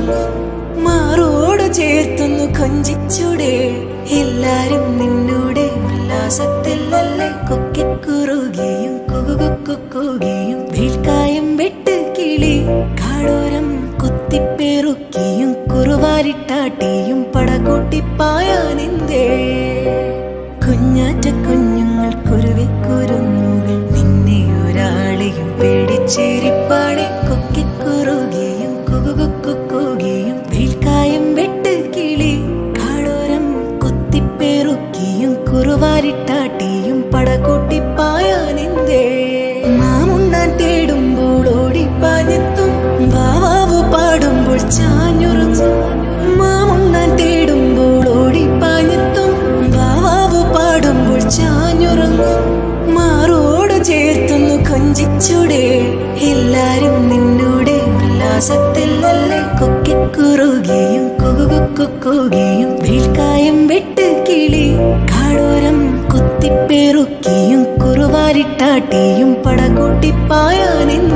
ഉറങ്ങും മാറോട് ചേർത്തൊന്നു കൊഞ്ചിച്ചൂടെ എല്ലാരും നിന്നോടെ ഉല്ലാസത്തിലല്ലേ കൊക്കിക്കുറുകയും കുകുകുക്കുകയും വീൽക്കായം വെട്ട് കിളി കാടോരം കുത്തിപ്പെറുക്കിയും കുറുവാരിട്ടാട്ടിയും പടകൂട്ടിപ്പായാനെന്തേ കുഞ്ഞാറ്റ കുഞ്ഞുങ്ങൾ കുരുവിക്കുരുന്നുകൾ നിന്നെ ഒരാളെയും പേടിച്ചേരിപ്പാടെ കൊക്കിക്കുറുകയും കുകുകുക്കുകയും വീൽക്കായം വെട്ട് കിളി കാടോരം കുത്തിപ്പെറുക്കിയും കുറുവാരിട്ടാട്ടിയും പടകൂട്ടിപ്പായാനെന്തേ മാമുണ്ണാൻ തേടുമ്പോൾ ഓടിപ്പാഞ്ഞെത്തും വാവാവു പാടുമ്പോൾ ചാഞ്ഞുറങ്ങും മാമുണ്ണാൻ തേടുമ്പോൾ ഓടിപ്പാഞ്ഞെത്തും വാവാവു പാടുമ്പോൾ ചാഞ്ഞുറങ്ങും മാറോട് ചേർത്തൊന്നു കൊഞ്ചിച്ചൂടെ എല്ലാരും നിന്നോടെ ഉല്ലാസത്തിലല്ലേ കൊക്കിക്കുറുകയും കുകുകുക്കുകയും വീൽക്കായം വെട്ട് കിളി കാടോരം കുത്തിപ്പെറുക്കിയും കുറുവാരിട്ടാട്ടിയും പടകൂട്ടിപ്പായാനെന്തേ